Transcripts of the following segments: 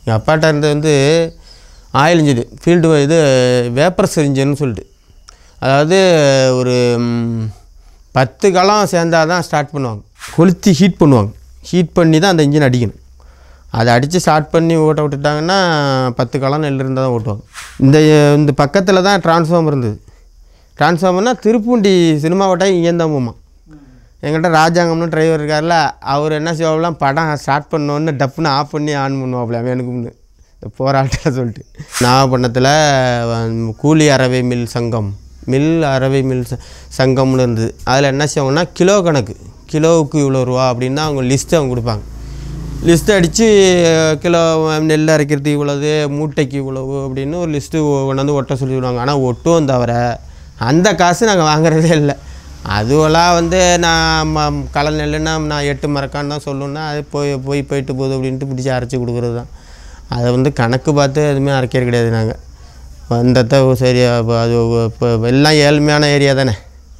எங்கள் அப்பாட்ட இருந்தது வந்து ஆயில் இன்ஜின் ஃபீல்டு இது வேப்பர்ஸ் இன்ஜின்னு சொல்லிட்டு அதாவது ஒரு ம், பத்து காலம் சேர்ந்தாதான் தான் ஸ்டார்ட் பண்ணுவாங்க கொளுத்தி ஹீட் பண்ணுவாங்க ஹீட் பண்ணி தான் அந்த இன்ஜின் அடிக்கணும் அதை அடித்து ஸ்டார்ட் பண்ணி ஓட்ட விட்டுட்டாங்கன்னா பத்து காலம் நெல் இருந்தால் தான் ஓட்டுவாங்க இந்த இந்த பக்கத்தில் தான் டிரான்ஸ்ஃபார்மர் இருந்தது டிரான்ஸ்ஃபார்மர்னால் திருப்பூண்டி சினிமா ஓட்டாய் இங்கேருந்து தான் போமா எங்கிட்ட ராஜாங்கம்னு டிரைவர் இருக்கார்ல அவர் என்ன செய்வாப்லாம் படம் ஸ்டார்ட் பண்ணோன்னு டப்புன்னு ஆஃப் பண்ணி ஆன் பண்ணுவாப்ல வேணுக்கும்னு இந்த போராட்டம் சொல்லிட்டு நாகப்பட்டினத்தில் வ- கூலி அறவை மில் சங்கம் மில் அறவை மில் ச- சங்கம்னு இருந்தது அதில் என்ன செய்வாங்கன்னா கிலோ கணக்கு கிலோவுக்கு இவ்வளோ ரூபா அப்படின்னு தான் அவங்க லிஸ்ட்டு அவங்க கொடுப்பாங்க லிஸ்ட் அடித்து கிலோ நெல் அரைக்கிறதுக்கு இவ்வளவு மூட்டைக்கு இவ்வளவு அப்படின்னு ஒரு லிஸ்ட்டு கொண்டாந்து ஒட்ட சொல்லிவிடுவாங்க ஆனால் ஒட்டும் தவிர அந்த காசு நாங்கள் வாங்குறதே இல்லை அதுவெல்லாம் வந்து நான் ம- களை நெல்லுன்னா நான் எட்டு மரக்கான்னு தான் சொல்லணுன்னா அது போய் போய் போயிட்டு போகுது அப்படின்ட்டு பிடிச்சி அரைச்சி கொடுக்குறது தான் அதை வந்து கணக்கு பார்த்து எதுவுமே அரைக்கிறது கிடையாது நாங்கள் வந்ததை சரி அப்ப அது இப்போ எல்லாம் ஏழ்மையான ஏரியா தானே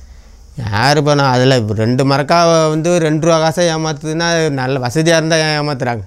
யார் இப்போ நான் அதில் ரெண்டு மரக்கா வந்து ரெண்டு ரூபா காசை ஏமாத்துதுன்னா நல்ல வசதியாக இருந்தால் ஏமாத்துறாங்க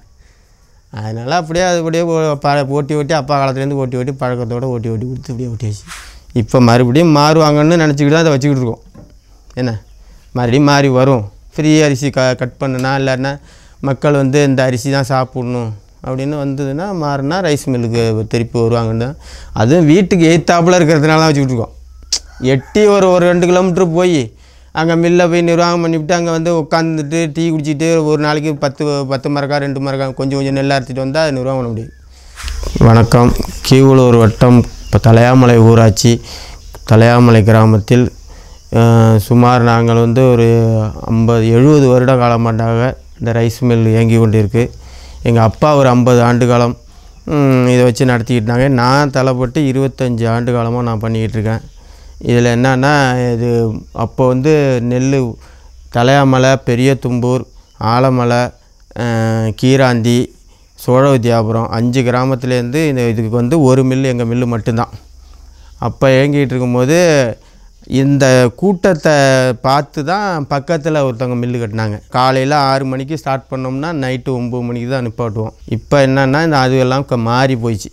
அதனால் அப்படியே அது அப்படியே ஓ- ப ஓட்டி ஓட்டி அப்பா காலத்துலேருந்து ஓட்டி ஓட்டி பழக்கத்தோடு ஓட்டி ஓட்டி கொடுத்து அப்படியே ஓட்டியாச்சு இப்போ மறுபடியும் மாறுவாங்கன்னு நினச்சிக்கிட்டு தான் அதை வச்சுக்கிட்டு இருக்கோம் என்ன மறுபடியும் மாறி வரும் ஃப்ரீ அரிசி க கட் பண்ணுனா இல்லைன்னா மக்கள் வந்து இந்த அரிசி தான் சாப்பிட்ணும் அப்படின்னு வந்ததுன்னா மாறினா ரைஸ் மில்லுக்கு திருப்பி வருவாங்கன்னு தான் அதுவும் வீட்டுக்கு எய்த்தாப்புல இருக்கிறதுனால தான் வச்சுக்கிட்டு இருக்கோம் எட்டி ஒரு ஒரு ரெண்டு கிலோமீட்ரு போய் அங்கே மில்லை போய் நிர்வாகம் பண்ணிவிட்டு அங்கே வந்து உட்காந்துட்டு டீ குடிச்சிட்டு ஒரு நாளைக்கு பத்து பத்து மரக்கா ரெண்டு மரக்கா கொஞ்சம் கொஞ்சம் நெல் அரைச்சிட்டு வந்தால் நிர்வாகம் பண்ண முடியும் வணக்கம் கீவளூர் வட்டம் இப்போ தலையாமலை ஊராட்சி தலையாமலை கிராமத்தில் அஹ், சுமார் நாங்கள் வந்து ஒரு ஐம்பது எழுபது வருட காலமாட்டாக இந்த ரைஸ் மில் இயங்கி கொண்டிருக்கு எங்கள் அப்பா ஒரு ஐம்பது ஆண்டு காலம் ம், இதை வச்சு நடத்திக்கிட்டாங்க நான் தலைப்பட்டு இருபத்தஞ்சி ஆண்டு காலமாக நான் பண்ணிக்கிட்டு இருக்கேன் இதில் என்னன்னா இது அப்போ வந்து நெல் தலையாமலை பெரிய தும்பூர் ஆலமலை அஹ், கீராந்தி சோழ வித்யாபுரம் அஞ்சு கிராமத்துலேருந்து இந்த இதுக்கு வந்து ஒரு மில்லு எங்கள் மில்லு மட்டும்தான் அப்போ இயங்கிட்டு இருக்கும்போது இந்த கூட்டத்தை பார்த்து தான் பக்கத்தில் ஒருத்தவங்க மில்லு கட்டினாங்க காலையில் ஆறு மணிக்கு ஸ்டார்ட் பண்ணோம்னா நைட்டு ஒம்பது மணிக்கு தான் நிப்பாட்டுவோம் இப்போ என்னென்னா இந்த அதுவெல்லாம் க- மாறி போயிடுச்சு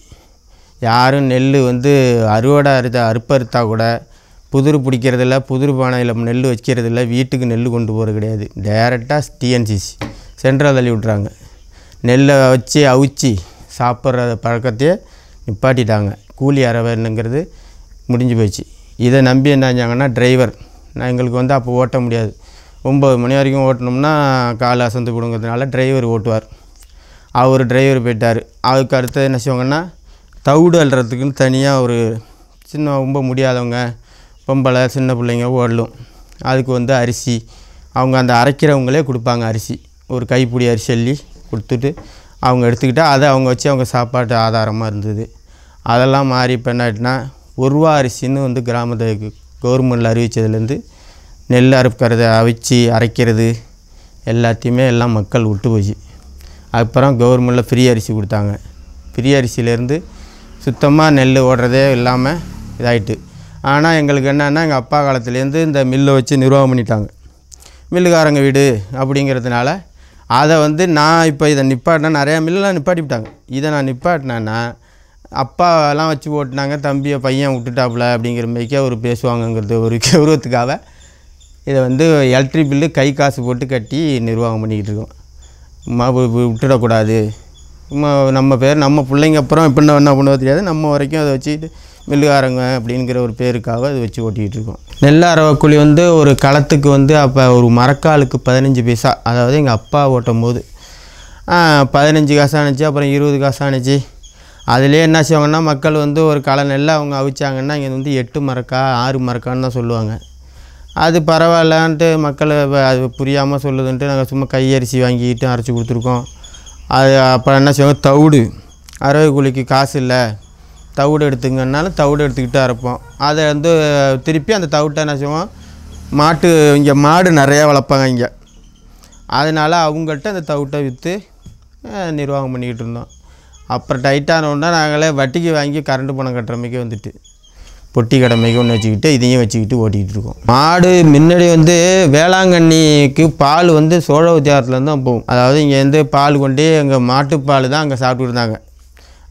யாரும் நெல் வந்து அறுவடை அறுத்த அறுப்பறுத்தா கூட புதிர் பிடிக்கிறதில்ல புதிர் பானையில் நெல் வைக்கிறதில்ல வீட்டுக்கு நெல் கொண்டு போகிறது கிடையாது டேரெக்டாக டிஎன்சிசி சென்ட்ரல் தள்ளி விட்றாங்க நெல்லை வச்சு அவிச்சு சாப்பிட்ற பழக்கத்தையே நிப்பாட்டிட்டாங்க கூலி அறவைன்னுங்கிறது முடிஞ்சு போயிடுச்சு இதை நம்பி என்ன செஞ்சாங்கன்னா டிரைவர் நான் எங்களுக்கு வந்து அப்போ ஓட்ட முடியாது ஒம்பது மணி வரைக்கும் ஓட்டினோம்னா காலை அசந்து கொடுங்கிறதுனால டிரைவர் ஓட்டுவார் அவர் டிரைவர் போயிட்டார் அதுக்கு அடுத்தது என்ன செய்வாங்கன்னா தவிடு அல்றதுக்குன்னு தனியாக ஒரு சின்ன ரொம்ப முடியாதவங்க பொம்பளை சின்ன பிள்ளைங்க ஓடலும் அதுக்கு வந்து அரிசி அவங்க அந்த அரைக்கிறவங்களே கொடுப்பாங்க அரிசி ஒரு கைப்பிடி அரிசி அள்ளி கொடுத்துட்டு அவங்க எடுத்துக்கிட்டா அதை அவங்க வச்சு அவங்க சாப்பாட்டு ஆதாரமாக இருந்தது அதெல்லாம் மாறி இப்போ என்ன ஆயிட்டுனா ஒரு ரூபா அரிசின்னு வந்து கிராமத்துக்கு கவர்மெண்டில் அறிவித்ததுலேருந்து நெல் அறுக்கிறது அவிச்சு அரைக்கிறது எல்லாத்தையுமே எல்லாம் மக்கள் விட்டு போச்சு அப்புறம் கவர்மெண்டில் ஃப்ரீ அரிசி கொடுத்தாங்க ஃப்ரீ அரிசியிலேருந்து சுத்தமாக நெல் ஓடுறதே இல்லாமல் இதாயிட்டு ஆனால் எங்களுக்கு என்னென்னா எங்கள் அப்பா காலத்துலேருந்து இந்த மில்லை வச்சு நிர்வாகம் பண்ணிட்டாங்க மில்லுக்காரங்க வீடு அப்படிங்கிறதுனால அதை வந்து நான் இப்போ இதை நிப்பாட்டினா நிறையா மில்லெலாம் நிப்பாட்டிவிட்டாங்க இதை நான் நிப்பாட்டினேன்னா அப்பாலாம் வச்சு ஓட்டினாங்க தம்பியை பையன் விட்டுட்டாப்புல அப்படிங்கிற மாதிரிக்கே ஒரு பேசுவாங்கங்கிறது ஒரு கௌரவத்துக்காக இதை வந்து எலக்ட்ரிக் பில்லு கை காசு போட்டு கட்டி நிர்வாகம் பண்ணிக்கிட்டு இருக்கோம் சும்மா வி- வி- விட்டுடக்கூடாது சும்மா நம்ம பேர் நம்ம பிள்ளைங்க அப்புறம் இப்போ என்ன பண்ணுவது தெரியாது நம்ம வரைக்கும் அதை வச்சுட்டு மில்லுக்காரங்க அப்படிங்கிற ஒரு பேருக்காக அதை வச்சு ஓட்டிகிட்டு இருக்கோம் நெல் அரவக்குழி வந்து ஒரு களத்துக்கு வந்து அப்போ ஒரு மரக்காலுக்கு பதினஞ்சு பைசா அதாவது எங்கள் அப்பா ஓட்டும் போது ஆ, பதினஞ்சு காசு ஆணுச்சு அப்புறம் இருபது காசு ஆணுச்சு அதுலேயே என்ன செய்வாங்கன்னா மக்கள் வந்து ஒரு களை நெல்லை அவங்க அவிச்சாங்கன்னா இங்கே வந்து எட்டு மரக்கா ஆறு மரக்கான்னு தான் சொல்லுவாங்க அது பரவாயில்லன்ட்டு மக்கள் வ- அது புரியாமல் சொல்லுதுன்ட்டு நாங்கள் சும்மா கையரிசி வாங்கிக்கிட்டு அரைச்சி கொடுத்துருக்கோம் அது அப்புறம் என்ன செய்வாங்க தவிடு அறவை கூலிக்கு காசு இல்லை தவிடு எடுத்துங்கன்னாலும் தவிடு எடுத்துக்கிட்டு அரைப்போம் அதை வந்து திருப்பி அந்த தவிட்டை என்ன செய்வோம் மாட்டு இங்கே மாடு நிறையா வளர்ப்பாங்க இங்கே அதனால் அவங்கள்ட்ட அந்த தவிட்டை விற்று நிர்வாகம் பண்ணிக்கிட்டு இருந்தோம் அப்புறம் டைட்டானோன்னா நாங்களே வட்டிக்கு வாங்கி கரண்ட் பணம் கட்டுற மாதிரி வந்துட்டு பொட்டி கடமைக்கு ஒன்று வச்சுக்கிட்டு இதையும் வச்சுக்கிட்டு ஓட்டிகிட்டு இருக்கோம் மாடு முன்னாடி வந்து வேளாங்கண்ணிக்கு பால் வந்து சோழ வித்தியாரத்துலேருந்து தான் போகும் அதாவது இங்கேருந்து பால் கொண்டு எங்கள் மாட்டுப்பால் தான் அங்கே சாப்பிட்டு இருந்தாங்க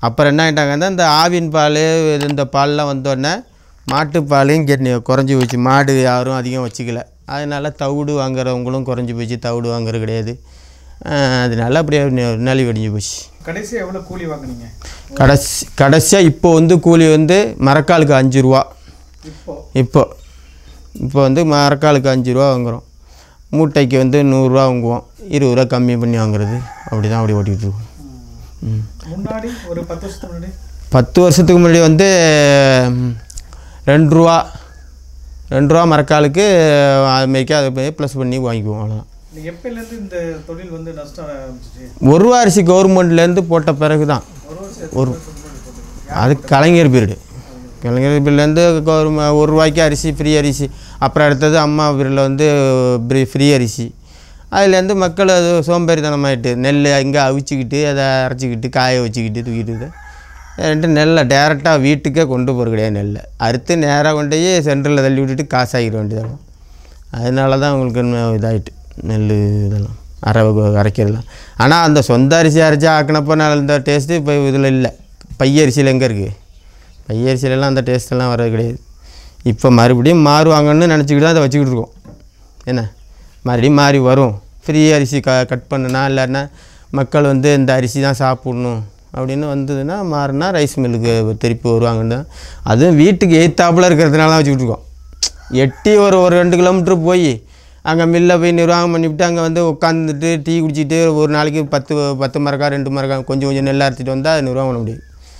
அப்புறம் என்ன ஆகிட்டாங்கன்னா இந்த ஆவின் பால் இது இந்த பால்லாம் வந்தோடனே மாட்டுப்பாலையும் கெட்டி குறைஞ்சி போச்சு மாடு யாரும் அதிகம் வச்சுக்கல அதனால தவிடு வாங்குறவங்களும் குறைஞ்சி போச்சு தவிடு வாங்குறது கிடையாது அஹ் அதனால அப்படியே நெ- நலி வெடிஞ்சு போச்சு கடைசியா எவ்வளவு கூலி வாங்குனீங்க கடைசி கடைசியாக இப்போ வந்து கூலி வந்து மரக்காலுக்கு அஞ்சு ரூபா இப்போ இப்போ இப்போ வந்து மரக்காலுக்கு அஞ்சு ரூபா வாங்குகிறோம் மூட்டைக்கு வந்து நூறுரூவா வாங்குவோம் இருபது ரூபா கம்மி பண்ணி வாங்குறது அப்படி தான் அப்படி ஓட்டிகிட்டு இருக்கோம் ம். முன்னாடி ஒரு பத்து வருஷத்துக்கு முன்னாடி பத்து வருஷத்துக்கு முன்னாடி வந்து ம், ரெண்டு ரூபா ரெண்டு ரூபா மரக்காலுக்கு அது மாரிக்கு அதை போய் ப்ளஸ் பண்ணி வாங்கிக்குவோம் அவ்வளோதான் நீங்க எப்பயிலேருந்து இந்த தொழில் வந்து நஷ்டம் ஆரம்பிச்சிச்சு ஒரு ரூபா அரிசி கவர்மெண்ட்லேருந்து போட்ட பிறகு தான் ஒரு வருஷம் ஒரு அது கலைஞர் பீரியடு கலைஞர் பீரியட்லேருந்து கவர்ம ஒரு ரூபாய்க்கு அரிசி ஃப்ரீ அரிசி அப்புறம் அடுத்தது அம்மா பீரியடில் வந்து ஃப்ரீ அரிசி அதுலேருந்து மக்கள் அது சோம்பேறித்தனமாயிட்டு நெல் இங்கே அவிச்சிக்கிட்டு அதை அரைச்சிக்கிட்டு காய வச்சுக்கிட்டு தூக்கிட்டு ரெண்டு நெல்லை டேரெக்டாக வீட்டுக்கே கொண்டு போகிற கிடையாது நெல்லை அறுத்து நேராக கொண்டு போய் சென்டரில் தள்ளி விட்டுட்டு காசு ஆகிட வேண்டியதாகும் அதனால தான் உங்களுக்கு இன்னும் இதாயிட்டு நெல் இதெல்லாம் அரை அரைக்கிறதுலாம் ஆனால் அந்த சொந்த அரிசி அரைச்சி ஆக்கினப்போ நல்ல இந்த டேஸ்ட்டு இப்போ இதில் இல்லை பையரிசியில் எங்கே இருக்குது பையரிசியிலலாம் அந்த டேஸ்ட்டெல்லாம் வர்றது கிடையாது இப்போ மறுபடியும் மாறுவாங்கன்னு நினச்சிக்கிட்டு தான் அதை வச்சுக்கிட்டு இருக்கோம் என்ன மறுபடியும் மாறி வரும் ஃப்ரீ அரிசி க கட் பண்ணுனா இல்லைன்னா மக்கள் வந்து இந்த அரிசி தான் சாப்பிட்ணும் அப்படின்னு வந்ததுன்னா மாறினா ரைஸ் மில்லுக்கு திருப்பி வருவாங்கன்னு அதுவும் வீட்டுக்கு எய்த்தாப்புல இருக்கிறதுனால தான் வச்சுக்கிட்டு இருக்கோம் எட்டி ஒரு ஒரு ரெண்டு கிலோமீட்டர் போய் அங்கே மில்லை போய் நிர்வாகம் பண்ணிவிட்டு அங்கே வந்து உட்காந்துட்டு டீ குடிச்சிட்டு ஒரு நாளைக்கு பத்து பத்து மரக்கா ரெண்டு மரக்கா கொஞ்சம் கொஞ்சம் நெல் அரைச்சிட்டு வந்தால் அது நிர்வாகம் பண்ண முடியாது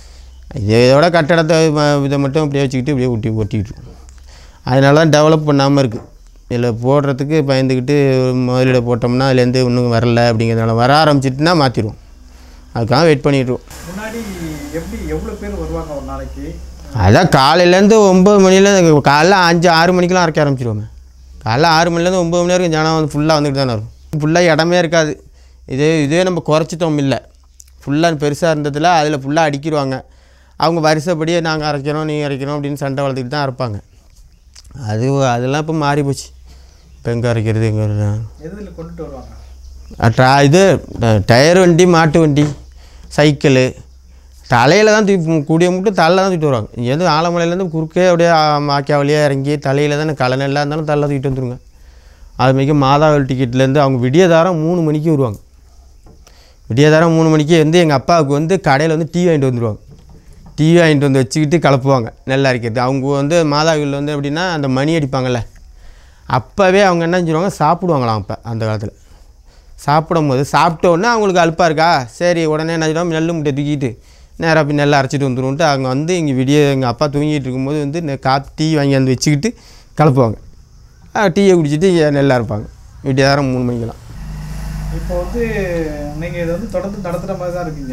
இதோட கட்டடத்தை ம- இதை மட்டும் அப்படியே வச்சுக்கிட்டு இப்படியே ஒட்டி ஒட்டிக்கிட்டு இருக்கோம். அதனால தான் டெவலப் பண்ணாமல் இருக்குது இதில் போடுறதுக்கு பயந்துக்கிட்டு முதலீடு போட்டோம்னா அதுலேருந்து ஒன்றும் வரல அப்படிங்கிறதுனால வர ஆரம்பிச்சிட்டுனா மாற்றிடுவோம் அதுக்காக வெயிட் பண்ணிட்டுருவோம் முன்னாடி எப்படி எவ்வளவு பேர் வருவாங்க ஒரு நாளைக்கு அதான் காலையிலேருந்து ஒம்பது மணிலேருந்து காலைல அஞ்சு ஆறு மணிக்கெலாம் அரைக்க ஆரம்பிச்சிடுவோமே காலைல ஆறு மணிலேருந்து ஒம்பது மணி வரைக்கும் ஜனம் வந்து ஃபுல்லாக வந்துட்டு தானே இருக்கும் ஃபுல்லாக இடமே இருக்காது இதே இதே நம்ம குறைச்சிட்டோம் இல்லை ஃபுல்லாக பெருசாக இருந்ததில் அதில் ஃபுல்லாக அடிக்கிடுவாங்க அவங்க வரிசைப்படியே நாங்கள் அரைக்கிறோம் நீங்கள் அரைக்கிறோம் அப்படின்னு சண்டை வளர்த்துக்கிட்டு தான் அரைப்பாங்க அது அதெல்லாம் இப்போ மாறி போச்சு இப்போ எங்கே அரைக்கிறது எங்கே எதுல கொண்டுட்டு வருவாங்க ட்ரா இது ட- டயர் வண்டி மாட்டு வண்டி சைக்கிளு தலையில் தான் தூக்கி கூடிய மட்டும் தலையில் தான் தூக்கிட்டு வருவாங்க இங்கேருந்து ஆலமலையிலேருந்து குறுக்கே அப்படியே மாக்கியா வழியாக இறங்கி தலையில் தான் களை நெல்லாக இருந்தாலும் தலையில் தூக்கிட்டு வந்துருங்க அது மிக மாதாவல் டிக்கெட்லேருந்து அவங்க விடியதாரம் மூணு மணிக்கு வருவாங்க விடியதாரம் மூணு மணிக்கு வந்து எங்கள் அப்பாவுக்கு வந்து கடையில் வந்து டீ வாங்கிட்டு வந்துடுவாங்க டீ வாங்கிட்டு வந்து வச்சுக்கிட்டு கலப்புவாங்க நெல் அரைக்கிறது அவங்க வந்து மாதாவில் வந்து எப்படின்னா அந்த மணி அடிப்பாங்கள்ல அப்போவே அவங்க என்ன செஞ்சுருவாங்க சாப்பிடுவாங்களாம் அப்போ அந்த காலத்தில் சாப்பிடும்போது சாப்பிட்ட உடனே அவங்களுக்கு அலுப்பாக இருக்கா சரி உடனே என்ன செய்வோம் நெல் முட்டை தூக்கிட்டு நேராக போய் நெல் அரைச்சிட்டு வந்துருவோன்ட்டு அவங்க வந்து இங்கே விடிய எங்கள் அப்பா தூங்கிட்டு இருக்கும்போது வந்து நெ- காப்பி டீ வாங்கி வந்து வச்சுக்கிட்டு கலப்புவாங்க ஆ, டீயை குடிச்சிட்டு இங்க நெல் அரைப்பாங்க விடியாரம் மூணு மணிக்கெல்லாம் இப்போ வந்து நீங்க இதை வந்து தொடர்ந்து நடத்துற மாதிரி தான் இருக்கீங்க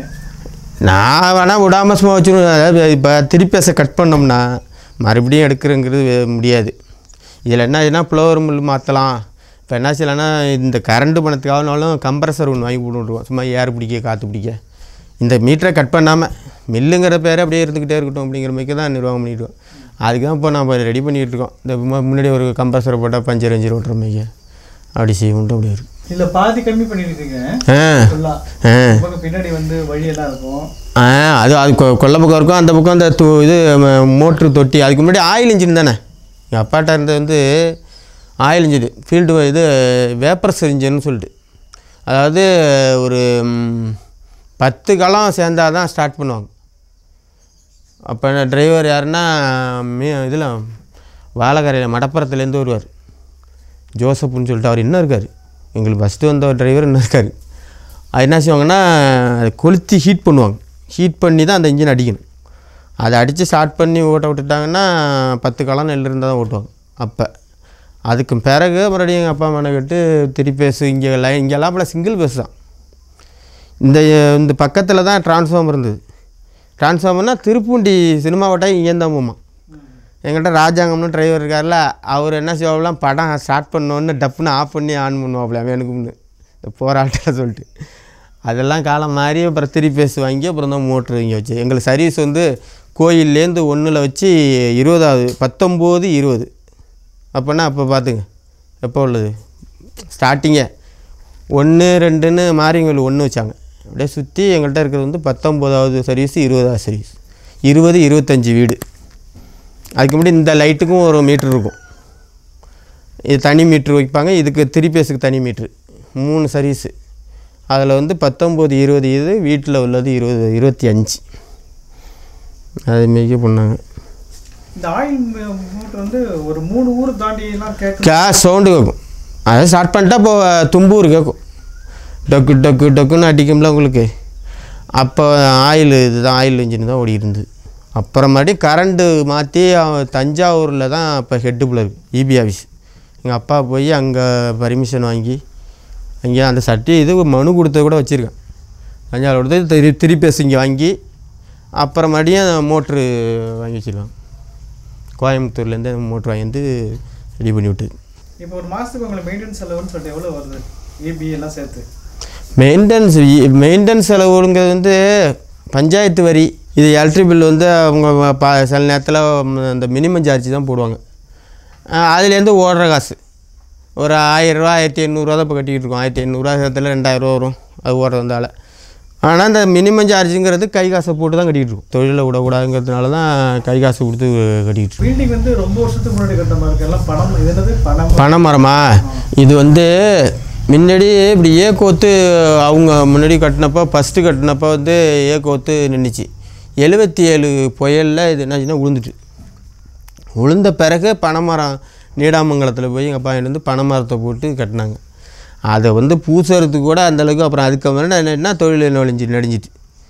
நான் வேணால் விடாம சும்மா வச்சுருவேன் அதாவது இப்போ திருப்பேசை கட் பண்ணோம்னா மறுபடியும் எடுக்கிறங்கிறது வே- முடியாது இதில் என்ன ஆச்சுன்னா ஃப்ளோர் மில் மாற்றலாம் இப்போ என்ன செய்யலாம்னா இந்த கரண்ட் பணத்துக்காகனாலும் கம்ப்ரஸர் ஒன்று வாங்கி போட்டுருவோம் சும்மா ஏர் பிடிக்க காற்று பிடிக்க இந்த மீட்டரை கட் பண்ணாமல் மில்லுங்கிற பேர் அப்படியே இருந்துக்கிட்டே இருக்கட்டும் அப்படிங்கிற மாதிரி தான் நிர்வாகம் பண்ணிடுவோம் அதுக்கு தான் இப்போ நம்ம ரெடி பண்ணிகிட்டு இருக்கோம் இந்த மு- முன்னாடி ஒரு கம்ப்ரஸரை போட்டால் பஞ்சர் அஞ்சு ஓட்டுற மாதிரி அப்படி செய்வோம்ட்டு அப்படியே இருக்கும் இதுல பாதி கம்மி பண்ணிருக்கீங்க ஆ ஃபுல்லா ஆ பக்கம் பின்னாடி வந்து வழியெல்லாம் இருக்கும் ஆ அது அது கொ- கொல்லை பக்கம் இருக்கும் அந்த பக்கம் அந்த து இது மோட்ரு தொட்டி அதுக்கு முன்னாடி ஆயில் இன்ஜின் தானே எங்கள் அப்பாட்ட இருந்தது வந்து ஆயில் இன்ஜின் ஃபீல்டு இது வேப்பர்ஸ் இன்ஜின்னு சொல்லிட்டு அதாவது ஒரு ம், பத்து களம் சேர்ந்தாதான் தான் ஸ்டார்ட் பண்ணுவாங்க அப்போ டிரைவர் யாருன்னா மீ இதில் வாழக்கரையில் மடப்புறத்துலேருந்து வருவார் ஜோசப்னு சொல்லிட்டு அவர் இன்னும் இருக்கார் எங்களுக்கு ஃபஸ்ட்டு வந்த டிரைவர் இன்னும் இருக்கார் அது என்ன செய்வாங்கன்னா அதை கொளுத்தி ஹீட் பண்ணுவாங்க ஹீட் பண்ணி தான் அந்த இன்ஜின் அடிக்கணும் அதை அடித்து ஸ்டார்ட் பண்ணி ஓட்ட விட்டுட்டாங்கன்னா பத்து காலம் நெல் இருந்தால் தான் ஓட்டுவாங்க அப்போ அதுக்கு பிறகு மறுபடியும் எங்கள் அப்பா அம்மா கேட்டு திருப்பி பேசு இங்கே லைன் இங்கெல்லாம் அப்போ சிங்கிள் பேஸ் தான் இந்த இந்த பக்கத்தில் தான் டிரான்ஸ்ஃபார்மர் இருந்தது டிரான்ஸ்ஃபார்மர்னால் திருப்பூண்டி சினிமா ஓட்டாய் இங்கேருந்து தான் போமா எங்கிட்ட ராஜாங்கம்னு டிரைவர் இருக்கார்ல அவர் என்ன செய்வாப்லாம் படம் ஸ்டார்ட் பண்ணோன்னு டப்புன்னு ஆஃப் பண்ணி ஆன் பண்ணுவாப்ல வேணுக்கும்னு இந்த போராட்டம் சொல்லிட்டு அதெல்லாம் காலம் மாறி அப்புறம் திருப்பி பேசி வாங்கி அப்புறம் தான் மோட்ரு இங்கே வச்சு எங்களுக்கு சர்வீஸ் வந்து கோயில்லேருந்து ஒன்றில் வச்சு இருபதாவது பத்தொம்போது இருபது அப்போனா அப்போ பார்த்துங்க எப்போ உள்ளது ஸ்டார்டிங்கே ஒன்று ரெண்டுன்னு மாரியங்கோயில் ஒன்று வச்சாங்க அப்படியே சுற்றி எங்கள்கிட்ட இருக்கிறது வந்து பத்தொம்போதாவது சர்வீஸ் இருபதாவது சர்வீஸ் இருபது இருபத்தஞ்சி வீடு அதுக்கு முன்னாடி இந்த லைட்டுக்கும் ஒரு மீட்ரு இருக்கும் இது தனி மீட்ரு வைப்பாங்க இதுக்கு த்ரீ பேஸுக்கு தனி மீட்ரு மூணு சர்வீஸு அதில் வந்து பத்தொம்போது இருபது இது வீட்டில் உள்ளது இருபது இருபத்தி அஞ்சு அது மிக பண்ணாங்க இந்த ஆயில் மூட்டை வந்து ஒரு மூணு ஊர் தாண்டி எல்லாம் கேட்க கே சவுண்டு கேட்கும் அதை ஸ்டார்ட் பண்ணிட்டா இப்போ தும்பூர் கேட்கும் டொக்கு டொக்கு டொக்குன்னு அடிக்கும்ல உங்களுக்கு அப்போ ஆயில் இதுதான் ஆயில் இன்ஜின் தான் ஓடி இருந்தது அப்புறமாட்டி கரண்ட்டு மாற்றி தஞ்சாவூரில் தான் இப்போ ஹெட்டுக்குள்ளே இருக்குது இபி ஆஃபீஸ் எங்கள் அப்பா போய் அங்கே பர்மிஷன் வாங்கி அங்கே அந்த சட்டி இது மனு கொடுத்தது கூட வச்சுருக்கேன் தஞ்சாவூர் கொடுத்து திரு திரி பேஸ் இங்கே வாங்கி அப்புறமாட்டியும் மோட்ரு வாங்கி வச்சுருக்காங்க கோயம்புத்தூர்லேருந்து மோட்ரு வாங்கி வந்து ரெடி பண்ணி விட்டு இப்போ ஒரு மாதத்துக்கு உங்களுக்கு மெயின்டெனன்ஸ் செலவுன்னு சொல்லிட்டு எவ்வளோ வருது ஏபி எல்லாம் சேர்த்து மெயின்டெனன்ஸ் மெயின்டெனன்ஸ் செலவுங்கிறது வந்து பஞ்சாயத்து வரி இது எலக்ட்ரிக் பில் வந்து அவங்க பா சில நேரத்தில் அந்த மினிமம் சார்ஜ் தான் போடுவாங்க அஹ் அதுலேருந்து ஓடுற காசு ஒரு ஆயிரரூவா ஆயிரத்தி எண்ணூறுவா தான் இப்போ கட்டிக்கிட்டு இருக்கோம் ஆயிரத்தி எண்ணூறுவா சேர்த்துல ரெண்டாயிரரூவா வரும் அது ஓடுறதால ஆனால் இந்த மினிமம் சார்ஜுங்கிறது கை காசை போட்டு தான் கட்டிக்கிட்டு இருக்கோம் தொழிலை விடக்கூடாதுங்கிறதுனால தான் கை காசு கொடுத்து கட்டிக்கிட்டு இருக்கோம் பில்டிங் வந்து ரொம்ப வருஷத்துக்கு முன்னாடி கட்ட மாதிரி இருக்கு எல்லாம் பணம் இது என்னது பணம் பனைமரமா இது வந்து முன்னாடி இப்படி ஏ கோத்து அவங்க முன்னாடி கட்டினப்போ ஃபஸ்ட்டு கட்டினப்போ வந்து ஏ கோத்து நின்றுச்சு எழுபத்தி ஏழு புயலில் இது என்னாச்சுன்னா விழுந்துட்டு விழுந்த பிறகு பனைமரம் நீடாமங்கலத்தில் போய் எங்கள் அப்பா வாங்கிட்டு வந்து பனைமரத்தை போட்டு கட்டினாங்க அதை வந்து பூசுறதுக்கு கூட அந்தளவுக்கு அப்புறம் அதுக்கு என்ன தொழில் நொழிஞ்சு நடிஞ்சிட்டு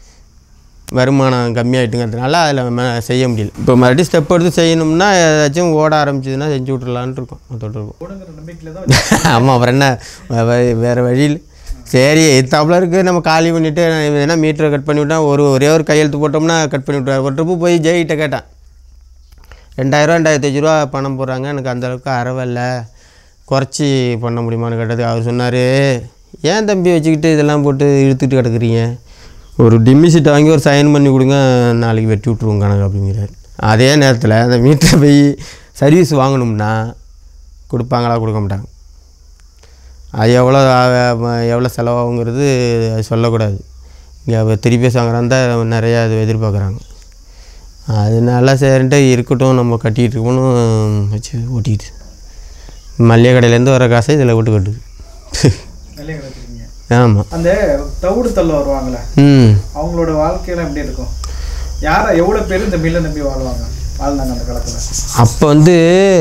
வருமானம் கம்மியாயிட்டுங்கிறதுனால அதில் செய்ய முடியல இப்போ மறுபடியும் ஸ்டெப் எடுத்து செய்யணும்னா ஏதாச்சும் ஓட ஆரம்பிச்சதுன்னா செஞ்சு விட்றலான்ட்டு இருக்கோம் அதோட இருக்கும் ஓடுங்கிற நம்பிக்கையில் தான் ஆமாம் அப்புறம் என்ன வே- வே- வேறு வழியில் சரி எத்தாப்புல இருக்குது நம்ம காலி பண்ணிவிட்டு வேணால் மீட்டரை கட் பண்ணி விட்டா ஒரு ஒரே ஒரு கையெழுத்து போட்டோம்னா கட் பண்ணி விட்ருவார் ஒரு ட்ரிப்பு போய் ஜெயிகிட்ட கேட்டேன் ரெண்டாயிரம் ரெண்டாயிரத்தி அஞ்சு ரூபா பணம் போடுறாங்க எனக்கு அந்தளவுக்கு அறவில்ல குறைச்சி பண்ண முடியுமான்னு கேட்டது அவர் சொன்னார் ஏன் தம்பி வச்சுக்கிட்டு இதெல்லாம் போட்டு இழுத்துட்டு கிடக்குறீங்க ஒரு டிம்மி சீட்டை வாங்கி ஒரு சைன் பண்ணி கொடுங்க நாளைக்கு வெட்டி விட்ருவோம் கணக்கு அப்படிங்கிறார் அதே நேரத்தில் அந்த மீட்டரை போய் சர்வீஸ் வாங்கணும்னா கொடுப்பாங்களா கொடுக்க மாட்டாங்க அது எவ்வளோ ஆ- எவ்வளோ செலவாகுங்கிறது அது சொல்லக்கூடாது இங்கே திருப்பி வாங்குறாந்தா நிறையா அது எதிர்பார்க்குறாங்க அதனால சரின்ட்டு இருக்கட்டும் நம்ம கட்டிகிட்டு இருக்கணும் வச்சு ஓட்டிக்கிட்டு மல்லிகை கடையிலேருந்து வர காசை இதில் விட்டு கட்டுது வெளியே கிடச்சிருக்கீங்க ஆமாம் அந்த தவிடு தள்ள வருவாங்களே ம் அவங்களோட வாழ்க்கையெல்லாம் எப்படி இருக்கும் யாரை எவ்வளோ பேர் இந்த மில்லை நம்பி வாழ்வாங்க வாழ்ந்தாங்க அந்த காலத்தில் அப்போ வந்து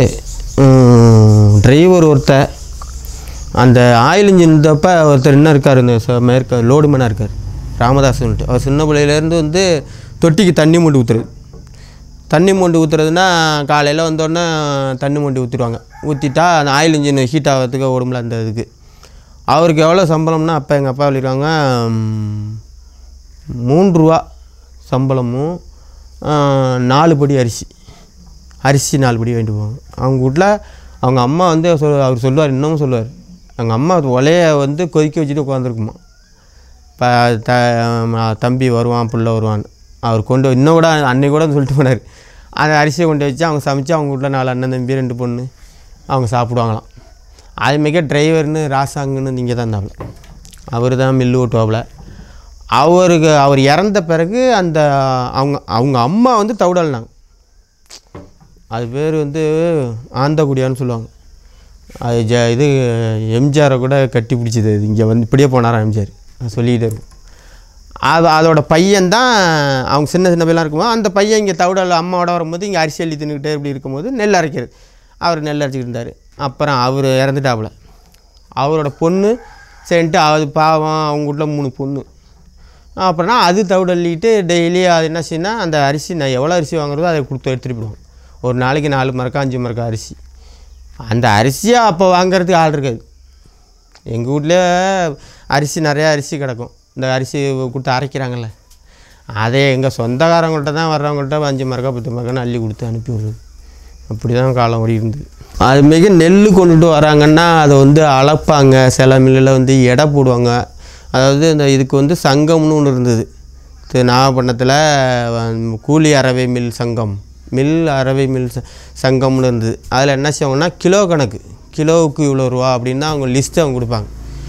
டிரைவர் ஒருத்தர் அந்த ஆயில் இன்ஜின் இருந்தப்ப ஒருத்தர் என்ன இருக்கார் இந்த ச- மேற்க லோடு மேனாக இருக்கார் ராமதாஸ்ன்ட்டு அவர் சின்ன பிள்ளையிலேருந்து வந்து தொட்டிக்கு தண்ணி மூண்டு ஊற்றுறது தண்ணி மூண்டு ஊற்றுறதுனா காலையில் வந்தோடனே தண்ணி மூண்டு ஊற்றிடுவாங்க ஊற்றிட்டா அந்த ஆயில் இன்ஜின் ஹீட் ஆகிறதுக்கு ஓடும்ல அந்த இதுக்கு அவருக்கு எவ்வளோ சம்பளம்னா அப்போ எங்கள் அப்பா சொல்லியிருக்காங்க ம், மூன்று ரூபா சம்பளமும் ஆ, நாலு படி அரிசி அரிசி நாலு படி வாங்கிட்டு போவாங்க அவங்க வீட்டில் அவங்க அம்மா வந்து சொல் அவர் சொல்லுவார் இன்னமும் சொல்லுவார் அவங்க அம்மா ஒலைய வந்து கொதிக்க வச்சுட்டு உட்காந்துருக்குமா இப்போ த ம- தம்பி வருவான் புள்ள வருவான் அவர் கொண்டு வ- இன்னும் கூட அன்னைக்கு கூட சொல்லிட்டு போனார் அந்த அரிசியை கொண்டு வச்சு அவங்க சமைச்சு அவங்க வீட்டில் நாலு அண்ணன் தம்பி ரெண்டு பொண்ணு அவங்க சாப்பிடுவாங்களாம் அது மிக டிரைவர்னு ராசாங்கன்னு நீங்கள் தான் இருந்தாப்புல அவர் தான் மில்லு ஓட்டுவாப்புல அவருக்கு அவர் இறந்த பிறகு அந்த அவங்க அவங்க அம்மா வந்து தவிடல்னாங்க அது பேர் வந்து ஆந்தகுடியான்னு சொல்லுவாங்க அது ஜ இது எம்ஜிஆரை கூட கட்டி பிடிச்சது அது இங்கே வந்து இப்படியே போனாராம் எம்ஜிஆர் அது சொல்லிக்கிட்டே இருக்கும் அது அதோட பையன்தான் அவங்க சின்ன சின்ன பையலாம் இருக்கும்போது அந்த பையன் இங்கே தவிடல் அம்மாவோட வரும்போது இங்கே அரிசி அள்ளி தின்னுக்கிட்டே இப்படி இருக்கும்போது நெல் அரைக்கிறது அவர் நெல் அரைச்சிக்கிட்டு இருந்தார் அப்புறம் அவர் இறந்துட்டாப்புல அவரோட பொண்ணு சரின்ட்டு அது பாவம் அவங்க வீட்டில் மூணு பொண்ணு அப்புறம்னா அது தவிடள்ளிட்டு டெய்லி அது என்ன செய்யணும் அந்த அரிசி நான் எவ்வளோ அரிசி வாங்குறதோ அதை கொடுத்து எடுத்துகிட்டு போயிடுவோம் ஒரு நாளைக்கு நாலு மரக்கா அஞ்சு மரக்கா அரிசி அந்த அரிசியை அப்போ வாங்குறதுக்கு ஆள் இருக்காது எங்கள் வீட்டில் அரிசி நிறையா அரிசி கிடக்கும் இந்த அரிசி கொடுத்து அரைக்கிறாங்கல்ல அதே எங்கள் சொந்தக்காரங்கள்ட்ட தான் வர்றவங்கள்ட்ட அஞ்சு மரக்கா பத்து மரக்கான்னு அள்ளி கொடுத்து அனுப்பி விடுறது அப்படி தான் காலம் ஓடி இருந்தது அது மிக நெல் கொண்டுட்டு வராங்கன்னா அதை வந்து அளப்பாங்க சில மில்லில் வந்து எடை போடுவாங்க அதாவது இந்த இதுக்கு வந்து சங்கம்னு ஒன்று இருந்தது இது நாகப்பட்டினத்தில் வ- கூலி அரவை மில் சங்கம் மில் அரவை மில் ச- சங்கம்னு இருந்தது அதில் என்ன செய்வாங்கன்னா கிலோ கணக்கு கிலோவுக்கு இவ்வளோ ரூபா அப்படின்னு அவங்க லிஸ்ட்டு அவங்க கொடுப்பாங்க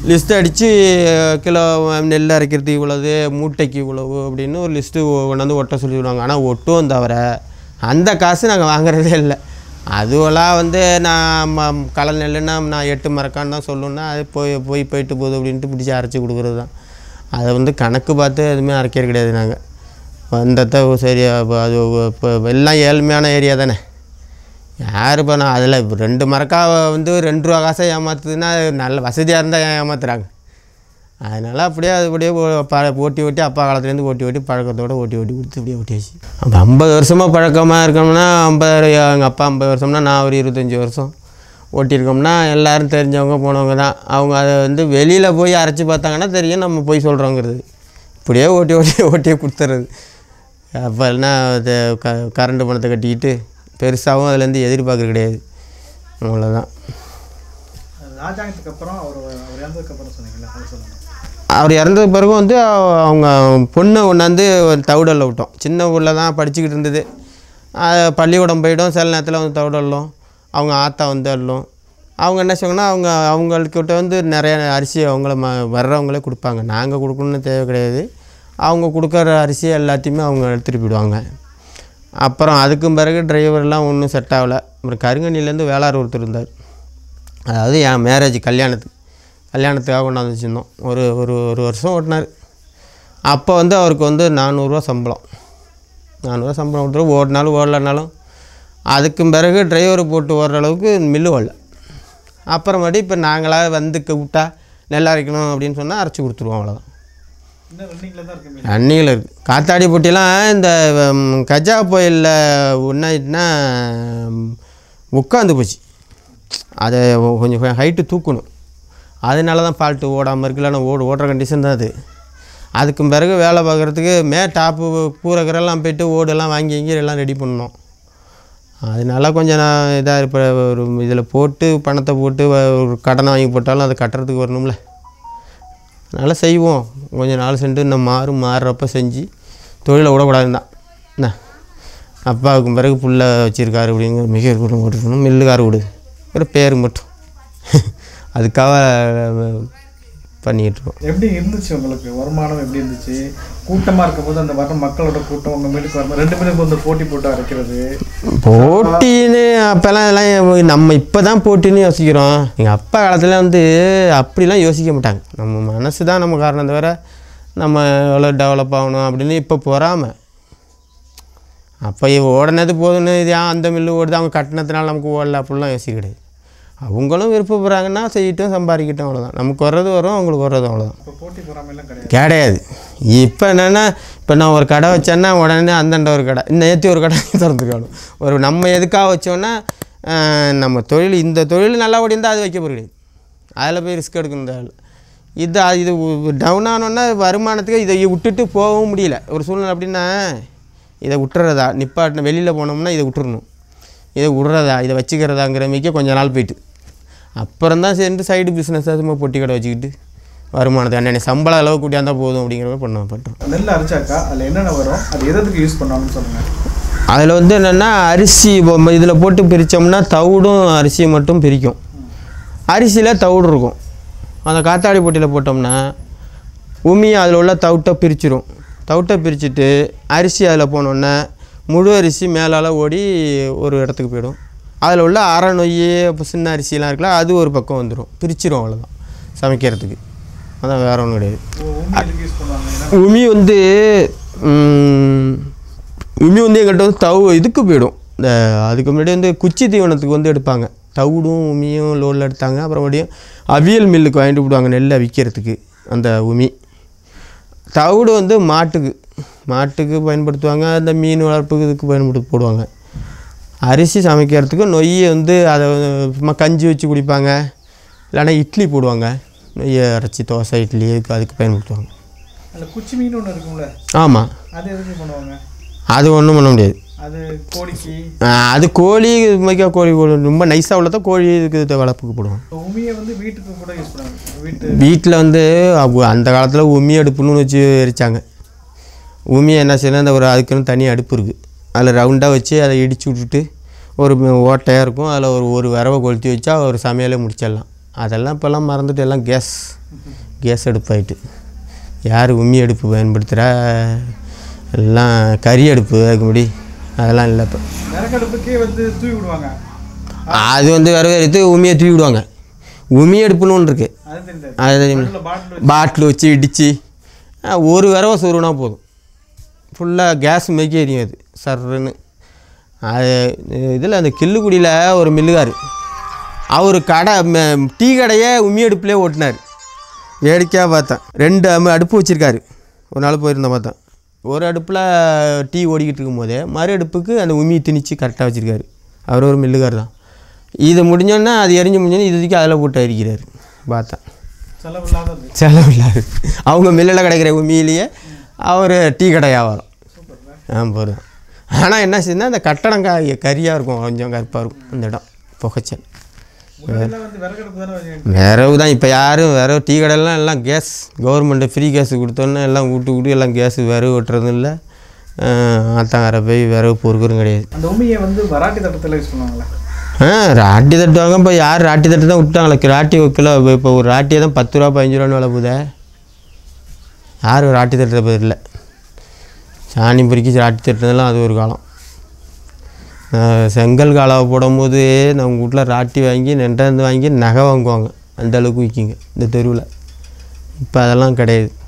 லிஸ்ட் அடித்து கிலோ நெல் அரைக்கிறதுக்கு இவ்வளவு மூட்டைக்கு இவ்வளவு அப்படின்னு ஒரு லிஸ்ட்டு கொண்டாந்து ஒட்ட சொல்லிவிடுவாங்க ஆனால் ஒட்டும் தவிர அந்த காசு நாங்கள் வாங்குறதே இல்லை அதுவெல்லாம் வந்து நான் ம- களை நெல்லுன்னா நான் எட்டு மரக்கான்னு தான் சொல்லணுன்னா அது போய் போய் போயிட்டு போகுது அப்படின்ட்டு பிடிச்சி அரைச்சி கொடுக்குறது தான் அதை வந்து கணக்கு பார்த்து எதுவுமே அரைக்கிறது கிடையாது நாங்கள் வந்தத சரி அப்ப அது இப்போ எல்லாம் ஏழ்மையான ஏரியா தானே யார் இப்போ நான் அதில் ரெண்டு மரக்கா வந்து ரெண்டு ரூபா காசை ஏமாத்துதுன்னா நல்ல வசதியாக இருந்தால் ஏன் ஏமாத்துறாங்க அதனால் அப்படியே அது அப்படியே ஓ- ப ஓட்டி ஓட்டி அப்பா காலத்துலேருந்து ஓட்டி ஓட்டி பழக்கத்தோட ஓட்டி ஓட்டி கொடுத்து அப்படியே ஓட்டியாச்சு அப்போ ஐம்பது வருஷமாக பழக்கமாக இருக்கோம்னா ஐம்பது எங்கள் அப்பா ஐம்பது வருஷம்னா நான் ஒரு இருபத்தஞ்சி வருஷம் ஓட்டியிருக்கோம்னா எல்லோரும் தெரிஞ்சவங்க போனவங்க தான் அவங்க அதை வந்து வெளியில் போய் அரைச்சி பார்த்தாங்கன்னா தெரியும் நம்ம போய் சொல்கிறோங்கிறது இப்படியே ஓட்டி ஓட்டி ஓட்டியே கொடுத்துறது அப்போ இல்லைன்னா அது க கரண்ட் பணத்தை கட்டிக்கிட்டு பெருசாகவும் அதுலேருந்து எதிர்பார்க்கறது கிடையாது அவ்வளோதான் ராஜாங்கத்துக்கு அப்புறம் அவர் அவர் இறந்ததுக்கு அப்புறம் சொன்னீங்களா அதை சொல்லுங்க அவர் இறந்ததுக்கு பிறகு வந்து அவ- அவங்க பொண்ணை கொண்டாந்து ஒரு தவிடலில் விட்டோம் சின்ன ஊரில் தான் படிச்சுக்கிட்டு இருந்தது அது பள்ளிக்கூடம் போயிடும் சில நேரத்தில் வந்து தவிடல்லும் அவங்க ஆத்தா வந்து அள்ளும் அவங்க என்ன செய்வாங்கன்னா அவங்க அவங்கக்கிட்ட வந்து நிறைய அரிசி அவங்கள ம வர்றவங்களே கொடுப்பாங்க நாங்கள் கொடுக்கணுன்னு தேவை கிடையாது அவங்க கொடுக்குற அரிசி எல்லாத்தையுமே அவங்க எடுத்துகிட்டு போயிடுவாங்க அப்புறம் அதுக்கும் பிறகு டிரைவர்லாம் ஒன்றும் செட் ஆகலை அப்புறம் கருங்கண்ணிலேருந்து வேளார் ஒருத்தர் இருந்தார் அதாவது என் மேரேஜ் கல்யாணத்துக்கு கல்யாணத்துக்காக கொண்டாந்து வச்சுருந்தோம் ஒரு ஒரு ஒரு வருஷம் ஓட்டினார் அப்போ வந்து அவருக்கு வந்து நானூறுரூவா சம்பளம் நானூறுரூவா சம்பளம் கொடுத்துரு ஓடினாலும் ஓடலனாலும் அதுக்கும் பிறகு டிரைவர் போட்டு ஓடுற அளவுக்கு மில்லு ஓடல அப்புறமாட்டி இப்போ நாங்களாக வந்து விட்டா நெல் அரைக்கணும் அப்படின்னு சொன்னால் அரைச்சி கொடுத்துருவோம் அவ்வளோதான் இன்னும் ரன்னிங்கில் தான் இருக்கு மீன் அன்னிகள் இருக்குது காத்தாடி போட்டிலாம் இந்த ம், கஜா புயலில் ஒன்றாயிட்டுனா உட்காந்து போச்சு அதை கொஞ்சம் ஹைட்டு தூக்கணும் அதனால தான் ஃபால்ட்டு ஓடாமல் இருக்குல்ல நான் ஓடு ஓடுற கண்டிஷன் தான் அது அதுக்கும் பிறகு வேலை பார்க்குறதுக்கு மே டாப்பு கூரைக்கரெல்லாம் போயிட்டு ஓடெல்லாம் வாங்கி வாங்கி எல்லாம் ரெடி பண்ணோம் அதனால கொஞ்சம் நான் இதாக இப்போ ஒரு இதில் போட்டு பணத்தை போட்டு வ- ஒரு கடனை வாங்கி போட்டாலும் அதை கட்டுறதுக்கு வரணும்ல அதனால் செய்வோம் கொஞ்சம் நாள் சென்று இன்னும் மாறும் மாறுறப்ப செஞ்சு தொழிலை விடக்கூடாதுன்னு தான் என்ன அப்பாவுக்கும் பிறகு புள்ள வச்சுருக்காரு அப்படிங்கிற மிக இருக்கணும் ஓட்டிருக்கணும் மில்லுக்கார விடு ஒரு பேர் மட்டும் அதுக்காக பண்ணிக்கிட்டு இருக்கோம் எப்படி இருந்துச்சு உங்களுக்கு வருமானம் எப்படி இருந்துச்சு கூட்டமாக இருக்கும்போது அந்த வர மக்களோட கூட்டம் உங்கள் வீட்டுக்கு வரும்போது ரெண்டு பேரும் வந்து போட்டி போட்டு அரைக்கிறது போட்டின்னு அப்போல்லாம் எல்லாம் நம்ம இப்போ தான் போட்டின்னு யோசிக்கிறோம் எங்கள் அப்பா காலத்தில் வந்து அப்படிலாம் யோசிக்க மாட்டாங்க நம்ம மனசு தான் நம்ம காரணம் தவிர நம்ம எவ்வளோ டெவலப் ஆகணும் அப்படின்னு இப்போ பொறாம அப்போ இவ ஓடினது போதுன்னு இது ஏன் அந்த மில்லு ஓடுது அவங்க கட்டினதுனால நமக்கு ஓடல அப்படிலாம் யோசிக்க கிடையாது அவங்களும் விருப்பப்படுறாங்கன்னா செய்யட்டும் சம்பாதிக்கட்டும் அவ்வளோதான் நமக்கு வர்றது வரும் அவங்களுக்கு வர்றது அவ்வளோதான் இப்போ போட்டி பொறாமையெல்லாம் கிடையாது கிடையாது இப்போ என்னென்னா இப்போ நான் ஒரு கடை வச்சேன்னா உடனே அந்தண்ட ஒரு கடை இன்னும் ஏற்றி ஒரு கடை திறந்துக்கணும் ஒரு நம்ம எதுக்காக வச்சோன்னா ஆஹ், நம்ம தொழில் இந்த தொழில் நல்லா ஓடிந்தால் அது வைக்க போகிறது அதில் போய் ரிஸ்க் எடுக்கணும் தேவையில்ல இது அது இது டவுன் ஆனோன்னா வருமானத்துக்கு இதை விட்டுட்டு போகவும் முடியல ஒரு சூழ்நிலை அப்படின்னா இதை விட்டுறதா நிப்பாட்டின வெளியில் போனோம்னா இதை விட்டுறணும் இதை விட்றதா இதை வச்சுக்கிறதாங்கிற மிக்க கொஞ்ச நாள் போயிட்டு அப்புறம் தான் சேர்ந்து சைடு பிஸ்னஸ் சும்மா பொட்டி கடை வச்சுக்கிட்டு வருமானத்தை அண்ணன் சம்பளம் அளவு கூட்டியாந்தா போதும் அப்படிங்கிற மாதிரி பண்ண பண்ணுறோம் நெல் அரைச்சாக்கா அதில் என்னென்ன வரும் அது எதுக்கு யூஸ் பண்ணாங்கன்னு சொல்லுங்கள் அதில் வந்து என்னென்னா அரிசி இதில் போட்டு பிரித்தோம்னா தவிடும் அரிசியும் மட்டும் பிரிக்கும் அரிசியில் தவிடு இருக்கும் அந்த காத்தாடி போட்டியில் போட்டோம்னா உமியை அதில் உள்ள தவிட்டை பிரிச்சிரும் தவிட்டை பிரிச்சுட்டு அரிசி அதில் போனோன்னே முழு அரிசி மேலால் ஓடி ஒரு இடத்துக்கு போயிடும் அதில் உள்ள அரை நொய் இப்போ சின்ன அரிசிலாம் இருக்குல்ல அது ஒரு பக்கம் வந்துடும் பிரிச்சிரும் அவ்வளோதான் சமைக்கிறதுக்கு அதான் வேற ஒன்றும் கிடையாது உண்மை எதுக்கு யூஸ் பண்ணுவாங்க ஏன்னா உமி வந்து ம், உமி வந்து எங்கள்கிட்ட வந்து தவு இதுக்கு போயிடும் இந்த அதுக்கு முன்னாடி வந்து குச்சி தீவனத்துக்கு வந்து எடுப்பாங்க தவிடும் உமியும் லோடில் எடுத்தாங்க அப்புறம் மறுபடியும் அவியல் மில்லுக்கு வாங்கிட்டு போடுவாங்க நெல்லை விற்கிறதுக்கு அந்த உமி தவிடு வந்து மாட்டுக்கு மாட்டுக்கு பயன்படுத்துவாங்க அந்த மீன் வளர்ப்புக்கு இதுக்கு பயன்படுத்தி போடுவாங்க அரிசி சமைக்கிறதுக்கு நொய்யை வந்து அதை வந்து சும்மா கஞ்சி வச்சு குடிப்பாங்க இல்லைன்னா இட்லி போடுவாங்க நொய்யை அரைச்சி தோசை இட்லி இதுக்கு அதுக்கு பயன்படுத்துவாங்க அதில் குச்சி மீன் ஒன்று இருக்கும்ல ஆமாம் அது எதுக்கு பண்ணுவாங்க அது ஒன்றும் பண்ண முடியாது அது கோழிக்கு ஆஹ் அது கோழி மிக்க கோழி கோழி ரொம்ப நைஸாக உள்ளதான் கோழி இதுக்கு இது வளர்ப்புக்கு போடுவோம் இப்போ உமியை வந்து வீட்டுக்கு கூட யூஸ் பண்ணுவாங்க வீட்டு வீட்டில் வந்து அவங்க அந்த காலத்தில் உமி அடுப்புன்னு வச்சு எரிச்சாங்க உமியை என்ன செய்யணும் அந்த ஒரு அதுக்குன்னு தனி அடுப்பு இருக்குது அதில் ரவுண்டாக வச்சு அதை இடிச்சு விட்டுட்டு ஒரு ஓட்டையாக இருக்கும் அதில் ஒரு ஒரு விரவை கொளுத்தி வச்சா ஒரு சமையலே முடிச்சிடலாம் அதெல்லாம் இப்போல்லாம் மறந்துட்டு எல்லாம் கேஸ் கேஸ் அடுப்பாயிட்டு யார் உம்மி அடுப்பு பயன்படுத்துகிறா எல்லாம் கறி அடுப்பு அதுக்கு முடி அதெல்லாம் இல்லை இப்போ விறகடுப்புக்கே வந்து தூவி விடுவாங்க அது வந்து வேறு வேறு இது உமியை தூவி விடுவாங்க உமி அடுப்புன்னு ஒன்று இருக்குது அது தெரியாது அது தெரியுமா உள்ள பாட்டில் பாட்டில் வச்சு இடித்து ஒரு விரவை சொருனா போதும் ஃபுல்லாக கேஸ் மேய்க்க எரியும் அது சர்ன்னு அது இதில் அந்த கில்லுக்குடியில் ஒரு மில்லுகார் அவர் கடை ம- டீ கடையே உம்மி அடுப்புலேயே ஓட்டினார் வேடிக்கையாக பார்த்தேன் ரெண்டு அம்ம- அடுப்பு வச்சுருக்காரு ஒரு நாள் போயிருந்தேன் பார்த்தேன் ஒரு அடுப்பில் டீ ஓடிக்கிட்டு இருக்கும்போதே மறு அடுப்புக்கு அந்த உம்மி திணிச்சு கரெக்டாக வச்சுருக்காரு அவர் ஒரு மில்லுகார் தான் இது முடிஞ்சோன்னா அது எரிஞ்சு முடிஞ்சோன்னே இது தூக்கி அதில் போட்டு அரிக்கிறாரு பார்த்தேன் செலவில்லாதது செலவில்லாது அவங்க மில்லில் கிடைக்கிற உண்மையிலேயே அவர் டீ கடை வியாபாரம் ஆ போதும் ஆனால் என்ன செய்யுதுன்னா அந்த கட்டடம் கா கரியாக இருக்கும் கொஞ்சம் கருப்பாக இருக்கும் அந்த இடம் புகைச்சல் முன்னாடிலாம் வந்து விறகடுப்பு தானே வச்சு விரவு தான் இப்போ யாரும் விரவு டீ கடையெல்லாம் எல்லாம் கேஸ் கவர்மெண்ட்டு ஃப்ரீ கேஸ் கொடுத்தோன்னே எல்லாம் வீட்டு வீட்டு எல்லாம் கேஸ் விரவு வெட்டுறதும் இல்லை ஆத்தாங்கரை போய் விரவு பொறுக்கிறதும் கிடையாது அந்த உண்மையை வந்து வராட்டி தட்டத்தில் யூஸ் பண்ணுவாங்களா ஆ ராட்டி தட்டுவாங்க இப்போ யார் ராட்டி தட்டு தான் விட்டாங்களே ராட்டி ஒரு கிலோ இப்போ ஒரு ராட்டியை தான் பத்து ரூபா பதினஞ்சு ரூபான்னு விலை போதே யாரும் ராட்டி தட்டுறது இல்லை சாணி பொறுக்கி ராட்டி தட்டுறதெல்லாம் அது ஒரு காலம் நான் செங்கல் காலாவை போடும்போது நம்ம வீட்டில் ராட்டி வாங்கி நெண்டாந்து வாங்கி நகை வாங்குவாங்க அந்த அளவுக்கு விற்கிங்க இந்த தெருவில் இப்போ அதெல்லாம் கிடையாது